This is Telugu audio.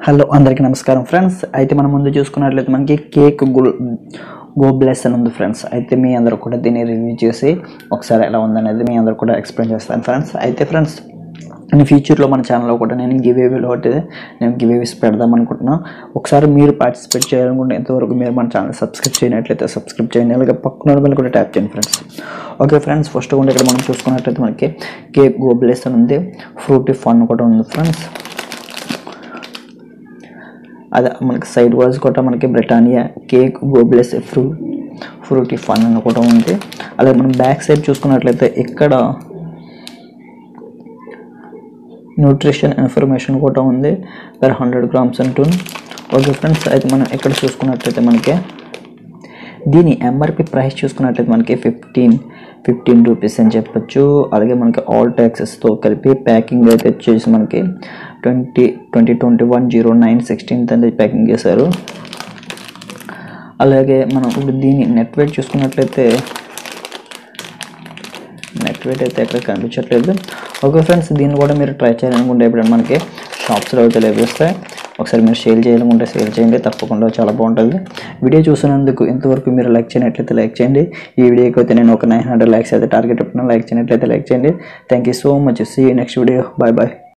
హలో అందరికీ నమస్కారం ఫ్రెండ్స్ అయితే మనం ముందు చూసుకున్నట్లయితే మనకి కేక్ గుల్ గోబ్లెస్ అని ఉంది ఫ్రెండ్స్ అయితే మీ అందరూ కూడా దీన్ని రివ్యూ చేసి ఒకసారి ఎలా ఉందనేది మీ అందరూ కూడా ఎక్స్ప్లెయిన్ చేస్తాను ఫ్రెండ్స్ అయితే ఫ్రెండ్స్ ఇన్ ఫ్యూచర్లో మన ఛానల్లో కూడా నేను గివేవీలో ఒకటి నేను గివేవీస్ పెడదాం అనుకుంటున్నాను ఒకసారి మీరు పార్టిసిపేట్ చేయాలనుకుంటే ఎంతవరకు మీరు మన ఛానల్ సబ్స్క్రైబ్ చేయనట్లయితే సబ్స్క్రైబ్ చేయండి అలాగే పక్కన బెల్ కూడా ట్యాప్ చేయండి ఫ్రెండ్స్ ఓకే ఫ్రెండ్స్ ఫస్ట్ కూడా ఇక్కడ మనం చూసుకున్నట్లయితే మనకి కేక్ గోబ్లెస్ అని ఉంది ఫ్రూటీ ఫన్ కూడా ఉంది ఫ్రెండ్స్ అదే మనకి సైడ్ వాల్స్ కూడా మనకి బ్రిటానియా కేక్ గోబ్లెస్ ఫ్రూ ఫ్రూటీ ఫన్ అని కూడా ఉంది అలాగే మనం బ్యాక్ సైడ్ చూసుకున్నట్లయితే ఇక్కడ న్యూట్రిషన్ ఇన్ఫర్మేషన్ కూడా ఉంది పర్ హండ్రెడ్ గ్రామ్స్ అంటూ ఓకే ఫ్రెండ్స్ అయితే మనం ఇక్కడ చూసుకున్నట్లయితే మనకి దీని ఎంఆర్పి ప్రైస్ చూసుకున్నట్లయితే మనకి ఫిఫ్టీన్ ఫిఫ్టీన్ రూపీస్ అని చెప్పొచ్చు అలాగే మనకి ఆల్ ట్యాక్సెస్తో కలిపి ప్యాకింగ్ అయితే వచ్చేసి మనకి twenty twenty twenty one zero nine sixteenth అనేది ప్యాకింగ్ చేశారు అలాగే మనం ఇప్పుడు దీని నెట్ వెయిట్ చూసుకున్నట్లయితే నెట్ వెయిట్ అయితే ఎక్కడ కనిపించట్లేదు ఓకే ఫ్రెండ్స్ దీన్ని కూడా మీరు ట్రై చేయాలనుకుంటే ఇప్పుడు మనకి షాప్స్లో అయితే లభిస్తాయి ఒకసారి మీరు సేల్ చేయాలనుకుంటే సేల్ చేయండి తప్పకుండా చాలా బాగుంటుంది వీడియో చూసినందుకు ఇంతవరకు మీరు లైక్ చేయనట్లయితే లైక్ చేయండి ఈ వీడియోకి అయితే నేను ఒక నైన్ హండ్రెడ్ లైక్స్ అయితే టార్గెట్ పెట్టిన లైక్ చేయనట్లయితే లైక్ చేయండి thank you so much see next video bye bye